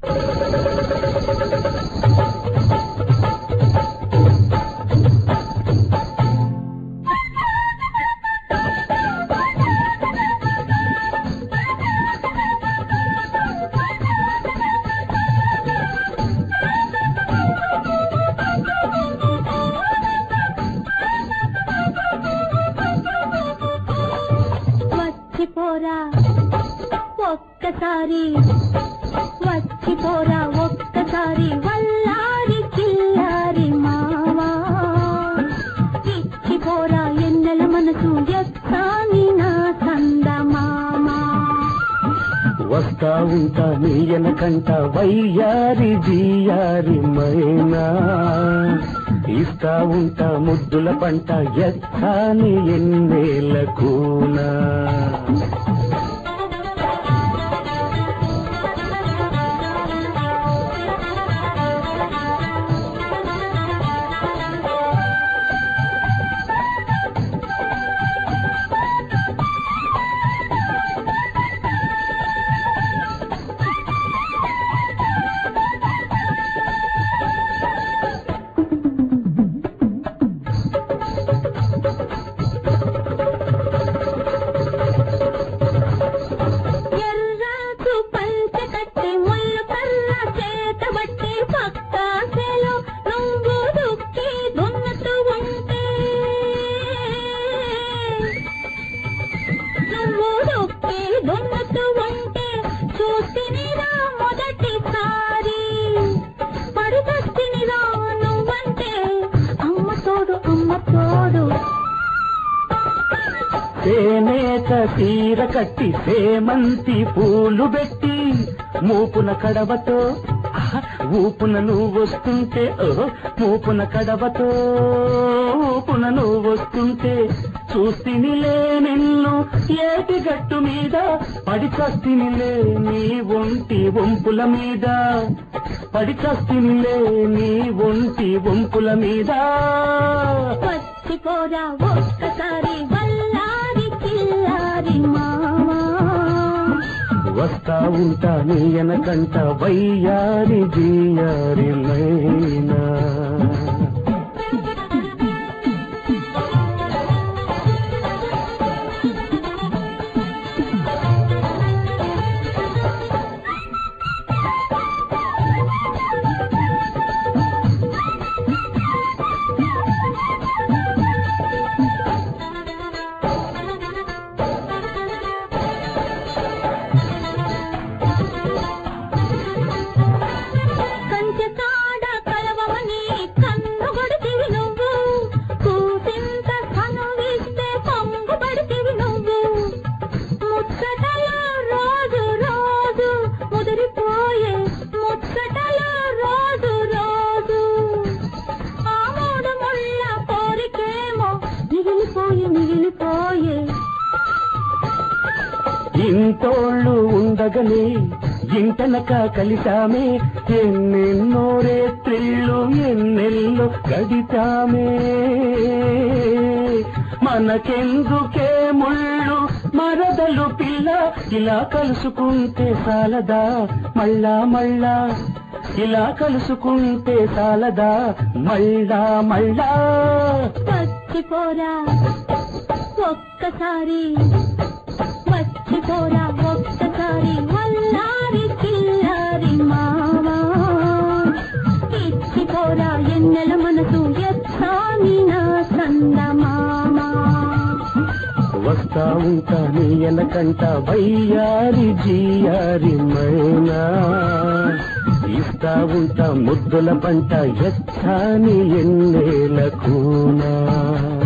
వచ్చిపోరా ఒక్కసారి వచ్చిపోరా ఒక్కసారి వల్లారి కిల్లారి మావా ఇచ్చిపోరా ఎన్నెల మనసు ఎత్తాని నా సంద మామా వస్తా ఉంటా నీ ఎనకంట వయ్యారి జీయారి మైనా ఇస్తా ఉంటా ముద్దుల పంట ఎత్తాని ఎన్నేల కూనా ఎర్రాకు పంచ కట్టి ముళ్ళు కర్ర చేత బట్టి పక్కాసెలో నువ్వు దుక్కి దున్నుతూ ఉంటే నువ్వు దుక్కి దున్నుతూ ఉంటే చూస్తినిరా మొదటిసారి పడిదస్తినిరా నువ్వంటే అమ్మ తోడు అమ్మ తోడు సేనేత తీర కట్టి సేమంతి పూలు పెట్టి మూపున కడవతో ఆహా, ఊపున నువ్వు వస్తుంటే ఓ మూపున కడవతో ఊపున నువ్వు వస్తుంటే చూస్తినిలే నిన్ను ఏటి గట్టు మీద పడి చస్తినిలే నీ ఒంటి వంపుల మీద పడి చస్తినిలే నీ ఒంటి వంపుల మీద వచ్చిపోరా ఒక్కసారి వల్లారి కిల్లారి మావా వస్తా ఉంటా నీ ఎనకంట వయ్యారి జీయారి మైనా కంచె కాడ కలవమని కన్ను కొడితివి నువ్వు కూసింత కనువిస్తే పొంగు పడితివి నువ్వు ముచ్చటలో రోజు రోజు ముదిరిపోయే ముచ్చటలో రోజు రోజు ఆ మూడు ముళ్ళ కోరికేమో మిగిలిపోయి మిగిలిపోయే ఇంటోళ్ళు ఉండగనే ఇంటనక కలిసామే ఎన్నెన్నో రేత్రిళ్ళు ఎన్నెల్లో గడిచామే మనకెందుకే ముళ్ళు మరదలు పిల్ల ఇలా కలుసుకుంటే సాలదా మళ్ళా మళ్ళా ఇలా కలుసుకుంటే సాలదా మళ్ళా మళ్ళా వచ్చిపోరా ఒక్కసారి వచ్చిపోరా ఒక్కసారి వల్లారి కిల్లారి మావా ఇచ్చిపోరా ఎన్నెల మనసు ఎత్తాని నా సంద మామా వస్తా ఉంటా నీ ఎనకంట వయ్యారి జీయారి మైనా ఇస్తా ఉంటా ముద్దుల పంట ఎచ్చాని ఎన్నేల కూనా